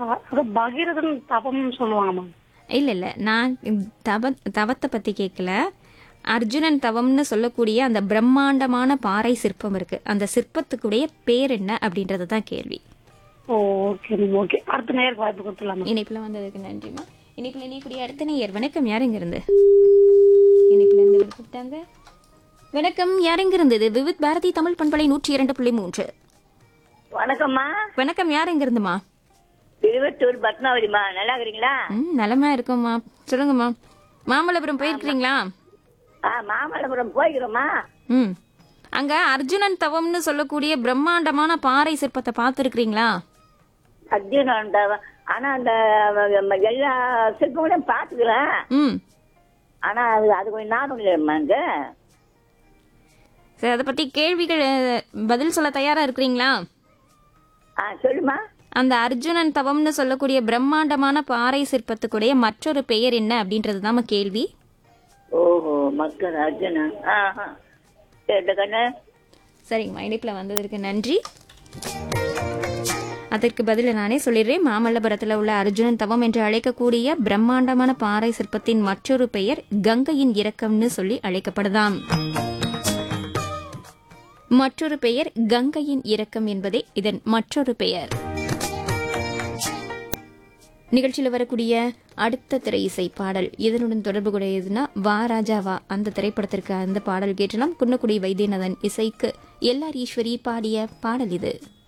அ- அது பகீரதன் தவம்னு சொல்லுவாங்கம்மா இல்ல இல்ல நான் தவ தவத்தை பத்தி கேட்கல அர்ஜுனன் தவம்னு சொல்லக்கூடிய அந்த பிரம்மாண்டமான பாறை சிற்பம் இருக்கு அந்த சிற்பத்துக்குடைய பேர் என்ன அப்படின்றது தான் கேள்வி ஓ ஓகே மேம் ஓகே அடுத்த நேருக்கு வாய்ப்பு கொடுத்துடலாமா இணைப்புல வந்ததுக்கு நன்றிமா இணைப்புல இணையக்கூடிய அடுத்த நேயர் வணக்கம் யார் எங்க இருந்து இணைப்புல இருந்து கூப்பிட்டாங்க வணக்கம் யார் எங்க இருந்து இது விவித் பாரதி தமிழ் பண்பலை நூற்றி இரண்டு புள்ளி மூன்று வணக்கம்மா வணக்கம் யார் எங்க இருந்துமா திருவத்தூர் பத்மாவதிமா நல்லா இருக்கிறீங்களா ம் நலமா இருக்கோம்மா சொல்லுங்கம்மா மாமல்லபுரம் போயிருக்கிறீங்களா ஆ மாமல்லபுரம் போய்க்கிறோம்மா ம் அங்க அர்ஜுனன் தவம்னு சொல்லக்கூடிய பிரம்மாண்டமான பாறை சிற்பத்தை பார்த்துருக்கிறீங்களா அர்ஜுனன் தவ- ஆனா அந்த ம- எல்லா சிற்பங்களையும் பாத்துக்கிறேன் ம் ஆனா அது அது கொஞ்சம் ஞாபகம் இல்லைம்மா இங்க சரி அதை பத்தி கேள்விகள் அஹ், பதில் சொல்ல தயாரா இருக்கிறீங்களா ஆ சொல்லுமா அந்த அர்ஜுனன் தவம்னு சொல்லக்கூடிய பிரம்மாண்டமான பாறை சிற்பத்துக்குடைய மற்றொரு பெயர் என்ன அப்படின்றது தான் கேள்வி ஓஹோ மக்கள் அர்ஜுனன் ஆஹா கேட்ட கண்ணு சரிங்கம்மா இணைப்பில் வந்ததற்கு நன்றி அதற்கு பதில நானே சொல்லிடுறேன் மாமல்லபுரத்தில் உள்ள அர்ஜுனன் தவம் என்று அழைக்கக்கூடிய பிரம்மாண்டமான பாறை சிற்பத்தின் மற்றொரு பெயர் கங்கையின் இரக்கம்னு சொல்லி அழைக்கப்படுதாம் மற்றொரு பெயர் கங்கையின் இரக்கம் என்பதே இதன் மற்றொரு பெயர் நிகழ்ச்சியில் வரக்கூடிய அடுத்த திரை இசை பாடல் இதனுடன் தொடர்புடையதுன்னா வா ராஜா வா அந்த திரைப்படத்திற்கு அந்த பாடல் கேட்டலாம் குன்னக்குடி வைத்தியநாதன் இசைக்கு எல்ஆர் ஈஸ்வரி பாடிய பாடல் இது